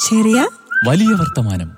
ചെറിയ വലിയ വർത്തമാനം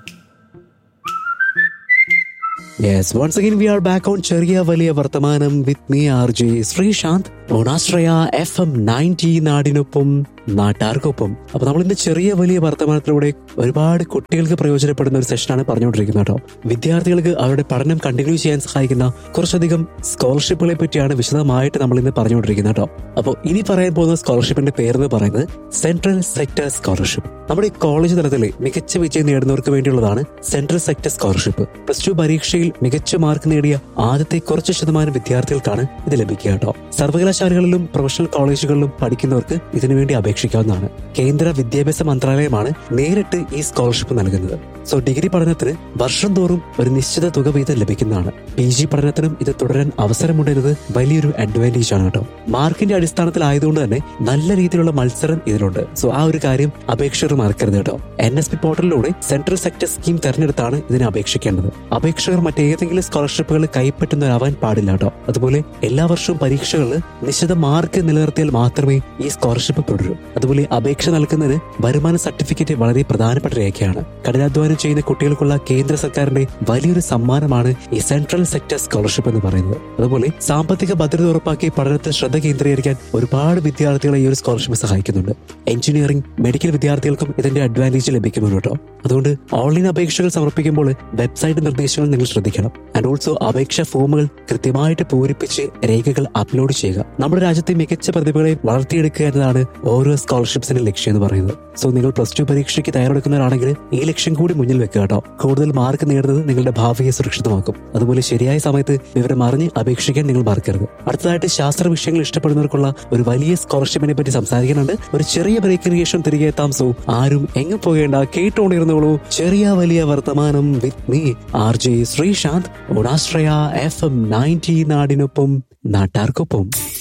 Yes, once again we are back on ചെറിയ വലിയ വർത്തമാനം with me R J Sreesanth ഓണാശ്രയ എഫ് എം നയൻറ്റി നാടിനൊപ്പം നാട്ടാർക്കൊപ്പം അപ്പൊ നമ്മൾ ഇന്ന് ചെറിയ വലിയ വർത്തമാനത്തിലൂടെ ഒരുപാട് കുട്ടികൾക്ക് പ്രയോജനപ്പെടുന്ന ഒരു സെഷനാണ് പറഞ്ഞുകൊണ്ടിരിക്കുന്നത് കേട്ടോ വിദ്യാർത്ഥികൾക്ക് അവരുടെ പഠനം കണ്ടിന്യൂ ചെയ്യാൻ സഹായിക്കുന്ന കുറച്ചധികം സ്കോളർഷിപ്പുകളെ പറ്റിയാണ് വിശദമായിട്ട് നമ്മൾ ഇന്ന് പറഞ്ഞുകൊണ്ടിരിക്കുന്നത് കേട്ടോ അപ്പോൾ ഇനി പറയാൻ പോകുന്ന സ്കോളർഷിപ്പിന്റെ പേരെന്ന് പറയുന്നത് സെൻട്രൽ സെക്ടർ സ്കോളർഷിപ്പ് നമ്മുടെ ഈ കോളേജ് തലത്തിൽ മികച്ച വിജയം നേടുന്നവർക്ക് വേണ്ടിയുള്ളതാണ് central sector scholarship plus two പരീക്ഷയിൽ മികച്ച മാർക്ക് നേടിയ ആദ്യത്തെ കുറച്ച് ശതമാനം വിദ്യാർത്ഥികൾക്കാണ് ഇത് ലഭിക്കുക കേട്ടോ സർവകലാശാലകളിലും പ്രൊഫഷണൽ കോളേജുകളിലും പഠിക്കുന്നവർക്ക് ഇതിനുവേണ്ടി അപേക്ഷിക്കാവുന്നതാണ് കേന്ദ്ര വിദ്യാഭ്യാസ മന്ത്രാലയമാണ് നേരിട്ട് ഈ സ്കോളർഷിപ്പ് നൽകുന്നത് സോ ഡിഗ്രി പഠനത്തിന് വർഷം തോറും ഒരു നിശ്ചിത തുക വീതം ലഭിക്കുന്നതാണ് പി ജി പഠനത്തിനും ഇത് തുടരാൻ അവസരമുണ്ടെന്നത് വലിയൊരു അഡ്വാൻറ്റേജ് ആണ് കേട്ടോ മാർക്കിന്റെ അടിസ്ഥാനത്തിലായതുകൊണ്ട് തന്നെ നല്ല രീതിയിലുള്ള മത്സരം ഇതിലുണ്ട് സോ ആ ഒരു കാര്യം അപേക്ഷകർ മറക്കരുത് കേട്ടോ എൻ എസ് പി പോർട്ടലിലൂടെ സെൻട്രൽ സെക്ടർ സ്കീം തെരഞ്ഞെടുത്താണ് ഇതിന് അപേക്ഷിക്കേണ്ടത് അപേക്ഷകർ മറ്റേതെങ്കിലും സ്കോളർഷിപ്പുകൾ കൈപ്പറ്റുന്നവരാവാൻ പാടില്ല കേട്ടോ അതുപോലെ എല്ലാ വർഷവും പരീക്ഷകളിൽ നിശ്ചിത മാർക്ക് നിലനിർത്തിയാൽ മാത്രമേ ഈ സ്കോളർഷിപ്പ് തുടരൂ അതുപോലെ അപേക്ഷ നൽകുന്നതിന് വരുമാന സർട്ടിഫിക്കറ്റ് വളരെ പ്രധാനപ്പെട്ട രേഖയാണ് കഠിനാധ്വാനം ചെയ്യുന്ന കുട്ടികൾക്കുള്ള കേന്ദ്ര സർക്കാരിന്റെ വലിയൊരു സമ്മാനമാണ് ഈ സെൻട്രൽ സെക്ടർ സ്കോളർഷിപ്പ് എന്ന് പറയുന്നത് അതുപോലെ സാമ്പത്തിക ഭദ്രത ഉറപ്പാക്കി പഠനത്തിൽ ശ്രദ്ധ കേന്ദ്രീകരിക്കാൻ ഒരുപാട് വിദ്യാർത്ഥികളെ ഈ ഒരു സ്കോളർഷിപ്പ് സഹായിക്കുന്നുണ്ട് എഞ്ചിനീയറിംഗ് മെഡിക്കൽ വിദ്യാർത്ഥികൾക്കും ഇതിന്റെ അഡ്വാൻറ്റേജ് ലഭിക്കുന്നുണ്ട് കേട്ടോ അതുകൊണ്ട് ഓൺലൈൻ അപേക്ഷകൾ സമർപ്പിക്കുമ്പോൾ വെബ്സൈറ്റ് നിർദ്ദേശങ്ങൾ നിങ്ങൾ ശ്രദ്ധിക്കണം ആൻഡ് ഓൾസോ അപേക്ഷാ ഫോമുകൾ കൃത്യമായിട്ട് പൂരിപ്പിച്ച് രേഖകൾ അപ്ലോഡ് ചെയ്യുക നമ്മുടെ രാജ്യത്തെ മികച്ച പ്രതിഭകളെ വളർത്തിയെടുക്കുക എന്നതാണ് ഓരോ സ്കോളർഷിപ്സിന്റെ ലക്ഷ്യം എന്ന് പറയുന്നത് സോ നിങ്ങൾ പ്ലസ് ടു പരീക്ഷയ്ക്ക് തയ്യാറെടുക്കുന്നവരാണെങ്കിൽ ഈ ലക്ഷ്യം കൂടി മുന്നിൽ വെക്കുക കേട്ടോ കൂടുതൽ മാർക്ക് നേടുന്നത് നിങ്ങളുടെ ഭാവിയെ സുരക്ഷിതമാക്കും അതുപോലെ ശരിയായ സമയത്ത് വിവരം അറിഞ്ഞ് അപേക്ഷിക്കാൻ നിങ്ങൾ മറക്കരുത് അടുത്തതായിട്ട് ശാസ്ത്ര വിഷയങ്ങൾ ഇഷ്ടപ്പെടുന്നവർക്കുള്ള ഒരു വലിയ സ്കോളർഷിപ്പിനെ പറ്റി സംസാരിക്കാനുണ്ട് ഒരു ചെറിയ ബ്രേക്കിന് ശേഷം തിരികെ എത്താം സോ ആരും എങ്ങും പോകേണ്ട കേട്ടുകൊണ്ടിരുന്നോളൂ ചെറിയ വലിയ വർത്തമാനം with me R J Sreesanth ഓണാശ്രയ എഫ് എം നയൻറ്റി നാടിനൊപ്പം നാട്ടാർക്കൊപ്പം